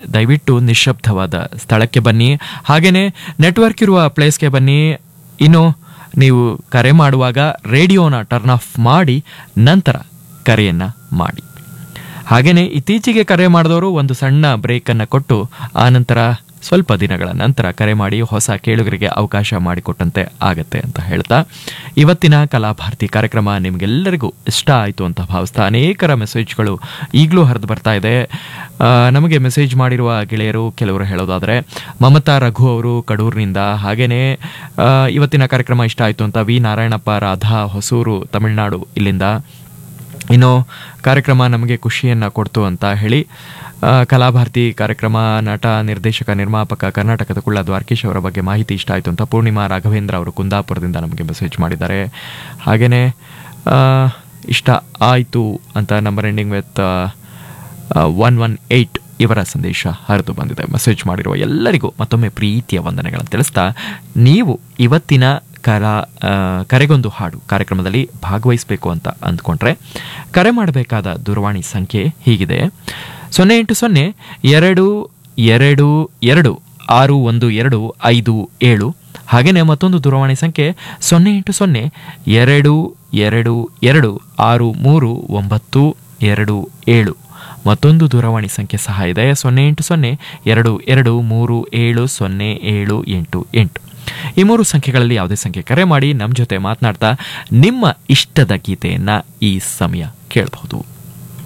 ದಯವಿಟ್ಟು ನಿಶ್ಶಬ್ದವಾದ ಸ್ಥಳಕ್ಕೆ ಬನ್ನಿ ಹಾಗೆಯೇ ನೆಟ್ವರ್ಕ್ ಇರುವ ಪ್ಲೇಸ್ಗೆ ಬನ್ನಿ ಇನ್ನು ನೀವು ಕರೆ ಮಾಡುವಾಗ ರೇಡಿಯೋನ ಟರ್ನ್ ಆಫ್ ಮಾಡಿ ನಂತರ ಕರೆಯನ್ನು ಮಾಡಿ ಹಾಗೆಯೇ ಇತ್ತೀಚೆಗೆ ಕರೆ ಮಾಡಿದವರು ಒಂದು ಸಣ್ಣ ಬ್ರೇಕನ್ನು ಕೊಟ್ಟು ಆನಂತರ ಸ್ವಲ್ಪ ದಿನಗಳ ನಂತರ ಕರೆ ಮಾಡಿ ಹೊಸ ಕೇಳುಗರಿಗೆ ಅವಕಾಶ ಮಾಡಿಕೊಟ್ಟಂತೆ ಆಗತ್ತೆ ಅಂತ ಹೇಳ್ತಾ ಇವತ್ತಿನ ಕಲಾಭಾರತಿ ಕಾರ್ಯಕ್ರಮ ನಿಮಗೆಲ್ಲರಿಗೂ ಇಷ್ಟ ಆಯಿತು ಅಂತ ಭಾವಿಸ್ತಾ ಅನೇಕರ ಮೆಸೇಜ್ಗಳು ಈಗಲೂ ಹರಿದು ಬರ್ತಾ ಇದೆ ಆ, ನಮಗೆ ಮೆಸೇಜ್ ಮಾಡಿರುವ ಗೆಳೆಯರು ಕೆಲವರು ಹೇಳೋದಾದರೆ ಮಮತಾ ರಘು ಅವರು ಕಡೂರಿನಿಂದ ಹಾಗೆಯೇ ಆ, ಇವತ್ತಿನ ಕಾರ್ಯಕ್ರಮ ಇಷ್ಟ ಆಯಿತು ಅಂತ ವಿ ನಾರಾಯಣಪ್ಪ ರಾಧಾ ಹೊಸೂರು ತಮಿಳುನಾಡು ಇಲ್ಲಿಂದ ಇನ್ನು ಕಾರ್ಯಕ್ರಮ ನಮಗೆ ಖುಷಿಯನ್ನು ಕೊಡ್ತು ಅಂತ ಹೇಳಿ ಆ, ಕಲಾಭಾರತಿ ಕಾರ್ಯಕ್ರಮ ನಟ ನಿರ್ದೇಶಕ ನಿರ್ಮಾಪಕ ಕರ್ನಾಟಕದ ಕುಳ್ಳ ದ್ವಾರಕೀಶ್ ಅವರ ಬಗ್ಗೆ ಮಾಹಿತಿ ಇಷ್ಟ ಆಯಿತು ಅಂತ ಪೂರ್ಣಿಮಾ ರಾಘವೇಂದ್ರ ಅವರು ಕುಂದಾಪುರದಿಂದ ನಮಗೆ ಮೆಸೇಜ್ ಮಾಡಿದ್ದಾರೆ ಹಾಗೆಯೇ ಇಷ್ಟ ಆಯಿತು ಅಂತ number ending with one one eight ಇವರ ಸಂದೇಶ ಹರಿದು ಬಂದಿದೆ ಮೆಸೇಜ್ ಮಾಡಿರುವ ಎಲ್ಲರಿಗೂ ಮತ್ತೊಮ್ಮೆ ಪ್ರೀತಿಯ ವಂದನೆಗಳನ್ನು ತಿಳಿಸ್ತಾ ನೀವು ಇವತ್ತಿನ ಕಲಾ ಆ, ಕರೆಗೊಂದು ಹಾಡು ಕಾರ್ಯಕ್ರಮದಲ್ಲಿ ಭಾಗವಹಿಸಬೇಕು ಅಂತ ಅಂದ್ಕೊಂಡ್ರೆ ಕರೆ ಮಾಡಬೇಕಾದ ದೂರವಾಣಿ ಸಂಖ್ಯೆ ಹೀಗಿದೆ ಸೊನ್ನೆ ಎಂಟು ಸೊನ್ನೆ ಎರಡು ಎರಡು ಎರಡು ಆರು ಒಂದು ಎರಡು ಐದು ಏಳು ಹಾಗೆಯೇ ಮತ್ತೊಂದು ದೂರವಾಣಿ ಸಂಖ್ಯೆ ಸೊನ್ನೆ ಎಂಟು ಸೊನ್ನೆ ಎರಡು ಎರಡು ಎರಡು ಆರು ಮೂರು ಒಂಬತ್ತು ಎರಡು ಏಳು ಮತ್ತೊಂದು ದೂರವಾಣಿ ಸಂಖ್ಯೆ ಸಹ ಇದೆ ಸೊನ್ನೆ ಎಂಟು ಸೊನ್ನೆ ಎರಡು ಎರಡು ಮೂರು ಏಳು ಸೊನ್ನೆ ಏಳು ಎಂಟು ಎಂಟು ಈ ಮೂರು ಸಂಖ್ಯೆಗಳಲ್ಲಿ ಯಾವುದೇ ಸಂಖ್ಯೆ ಕರೆ ಮಾಡಿ ನಮ್ಮ ಜೊತೆ ಮಾತನಾಡ್ತಾ ನಿಮ್ಮ ಇಷ್ಟದ ಗೀತೆಯನ್ನು ಈ ಸಮಯ ಕೇಳಬಹುದು